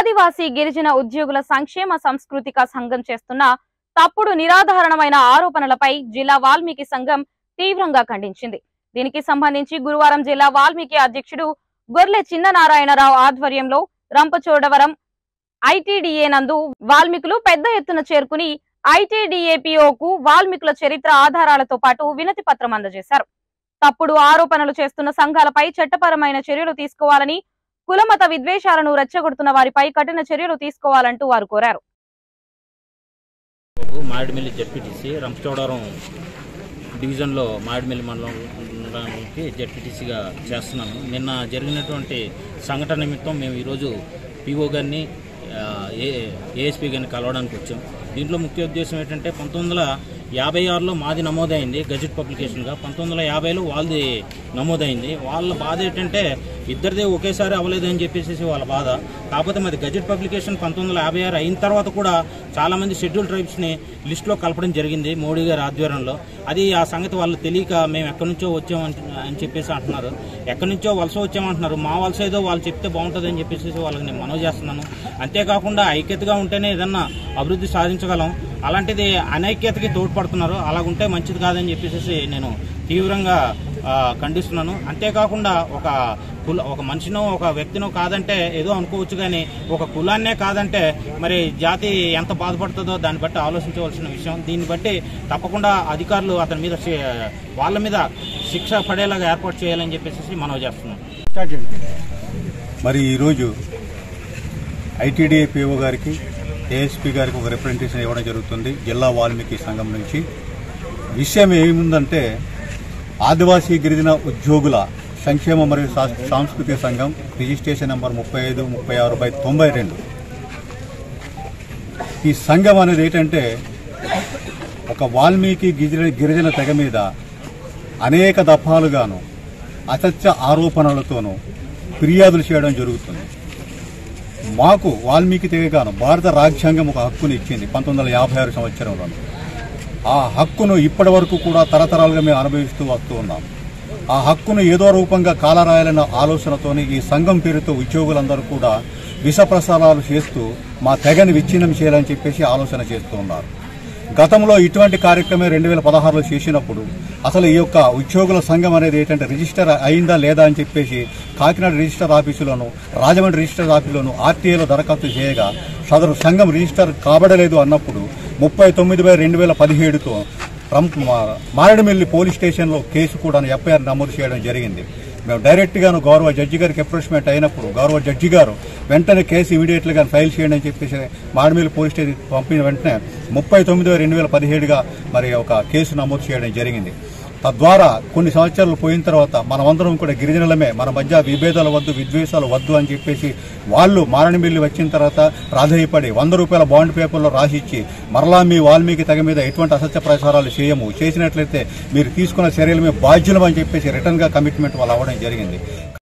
ఆదివాసీ గిరిజన ఉద్యోగుల సంక్షేమ సాంస్కృతిక సంఘం చేస్తున్న తప్పుడు నిరాధారణమైన ఆరోపణలపై జిల్లా వాల్మీకి సంఘం తీవ్రంగా ఖండించింది దీనికి సంబంధించి గురువారం జిల్లా వాల్మీకి అధ్యక్షుడు గొర్లె చిన్ననారాయణరావు ఆధ్వర్యంలో రంపచోడవరం ఐటీడీఏ నందు వాల్మీకులు పెద్ద ఎత్తున చేరుకుని ఐటీడీఏపీఓకు వాల్మీకుల చరిత్ర ఆధారాలతో పాటు వినతి పత్రం అందజేశారు తప్పుడు ఆరోపణలు చేస్తున్న సంఘాలపై చట్టపరమైన చర్యలు తీసుకోవాలని కులమత విద్వేషాలను రెచ్చగొడుతున్న వారిపై కఠిన చర్యలు తీసుకోవాలంటూ వారు కోరారు బాబు మామిడిమిల్లి జడ్పీటీసీ రంపచోడవరం డివిజన్లో మామిడిమిల్లి మండలానికి జడ్పీటీసీగా చేస్తున్నాను నిన్న జరిగినటువంటి సంఘటన నిమిత్తం మేము ఈరోజు పిఓ గారిని ఆ, ఏ ఏఎస్పీ గారిని కలవడానికి వచ్చాం దీంట్లో ముఖ్య ఉద్దేశం ఏంటంటే పంతొమ్మిది వందల యాభై ఆరులో మాది నమోదైంది గజెట్ పబ్లికేషన్గా పంతొమ్మిది వందల యాభైలో వాళ్ళది నమోదైంది వాళ్ళ బాధ ఏంటంటే ఇద్దరిదే ఒకేసారి అవ్వలేదని చెప్పేసి వాళ్ళ బాధ కాకపోతే మాది గజెట్ పబ్లికేషన్ పంతొమ్మిది వందల యాభై ఆరు అయిన తర్వాత కూడా చాలామంది షెడ్యూల్ ట్రైబ్స్ని లిస్టులో కలపడం జరిగింది మోడీ గారి ఆధ్వర్యంలో అది ఆ సంగతి వాళ్ళు తెలియక మేము ఎక్కడి నుంచో వచ్చామని అని చెప్పేసి అంటున్నారు ఎక్కడి నుంచో వలస వచ్చామంటున్నారు మా వలస ఏదో వాళ్ళు చెప్తే బాగుంటుంది అని చెప్పేసి వాళ్ళకి నేను మనవి చేస్తున్నాను అంతేకాకుండా ఐక్యతగా ఉంటేనే ఏదన్నా అభివృద్ధి సాధించగలం అలాంటిది అనైక్యతకి తోడ్పడుతున్నారు అలాగుంటే మంచిది కాదని చెప్పేసి నేను తీవ్రంగా ఆ, ఖండిస్తున్నాను అంతేకాకుండా ఒక కుల ఒక మనిషినో ఒక వ్యక్తినో కాదంటే ఏదో అనుకోవచ్చు కానీ ఒక కులాన్నే కాదంటే మరి జాతి ఎంత బాధపడుతుందో దాన్ని బట్టి ఆలోచించవలసిన విషయం దీన్ని బట్టి తప్పకుండా అధికారులు అతని మీద శి- వాళ్ళ మీద శిక్ష పడేలాగా ఏర్పాటు చేయాలని చెప్పేసి మనవి చేస్తున్నాం మరి ఈరోజు ఐటీడీఏ పిఓ గారికి ఏఎస్పీ గారికి ఒక రిప్రజెంటేషన్ ఇవ్వడం జరుగుతుంది జిల్లా వాల్మీకి సంఘం నుంచి విషయం ఏముందంటే ఆదివాసీ గిరిజన ఉద్యోగుల సంక్షేమ మరియు సా- సాంస్కృతిక సంఘం రిజిస్ట్రేషన్ నెంబర్ ముప్పై ఐదు ముప్పై ఆరు బై తొంభై రెండు ఈ సంఘం అనేది ఏంటంటే ఒక వాల్మీకి గిరిజన గిరిజన తెగ మీద అనేక దఫాలుగాను అసత్య ఆరోపణలతోనూ ఫిర్యాదులు చేయడం జరుగుతుంది మాకు వాల్మీకి తెగగాను భారత రాజ్యాంగం ఒక హక్కును ఇచ్చింది పంతొమ్మిది వందల యాభై ఆరు సంవత్సరంలో ఆ హక్కును ఇప్పటి వరకు కూడా తరతరాలుగా మేము అనుభవిస్తూ వస్తూ ఉన్నాం ఆ హక్కును ఏదో రూపంగా కాలరాయాలన్న ఆలోచనతోని ఈ సంఘం పేరుతో ఉద్యోగులందరూ కూడా విష ప్రసారాలు చేస్తూ మా తెగని విచ్ఛిన్నం చేయాలని చెప్పేసి ఆలోచన చేస్తూ ఉన్నారు గతంలో ఇటువంటి కార్యక్రమం రెండు వేల పదహారులో చేసినప్పుడు అసలు ఈ యొక్క ఉద్యోగుల సంఘం అనేది ఏంటంటే రిజిస్టర్ అయిందా లేదా అని చెప్పేసి కాకినాడ రిజిస్టర్ ఆఫీసులోను రాజమండ్రి రిజిస్టర్ ఆఫీసులోను ఆర్టీఏలో దరఖాస్తు చేయగా సదరు సంఘం రిజిస్టర్ కాబడలేదు అన్నప్పుడు ముప్పై తొమ్మిది బై రెండు వేల పదిహేడుతో ట్రంప్ మా- మారేడుమిల్లి పోలీస్ స్టేషన్లో కేసు కూడా ఎఫ్ఐఆర్ నమోదు చేయడం జరిగింది మేము డైరెక్ట్ గాను గౌరవ జడ్జి గారికి అప్రోచ్మెంట్ అయినప్పుడు గౌరవ జడ్జి గారు వెంటనే కేసు ఇమీడియట్ గా ఫైల్ చేయండి అని చెప్పేసి మారేడుమిల్లి పోలీస్ స్టేషన్ పంపిన వెంటనే ముప్పై తొమ్మిది రెండు వేల పదిహేడుగా మరి ఒక కేసు నమోదు చేయడం జరిగింది తద్వారా కొన్ని సంవత్సరాలు పోయిన తర్వాత మనమందరం కూడా గిరిజనులమే మన మధ్య విభేదాలు వద్దు విద్వేషాలు వద్దు అని చెప్పేసి వాళ్ళు మారణమిల్లి వచ్చిన తర్వాత ప్రాధాయపడి వంద రూపాయల బాండ్ పేపర్లో రాసిచ్చి మరలా మీ వాల్మీకి తెగ మీద ఎటువంటి అసత్య ప్రచారాలు చేయము చేసినట్లయితే మీరు తీసుకున్న చర్యలు మేము బాధ్యులం అని చెప్పేసి రిటర్న్ గా కమిట్మెంట్ వాళ్ళు అవ్వడం జరిగింది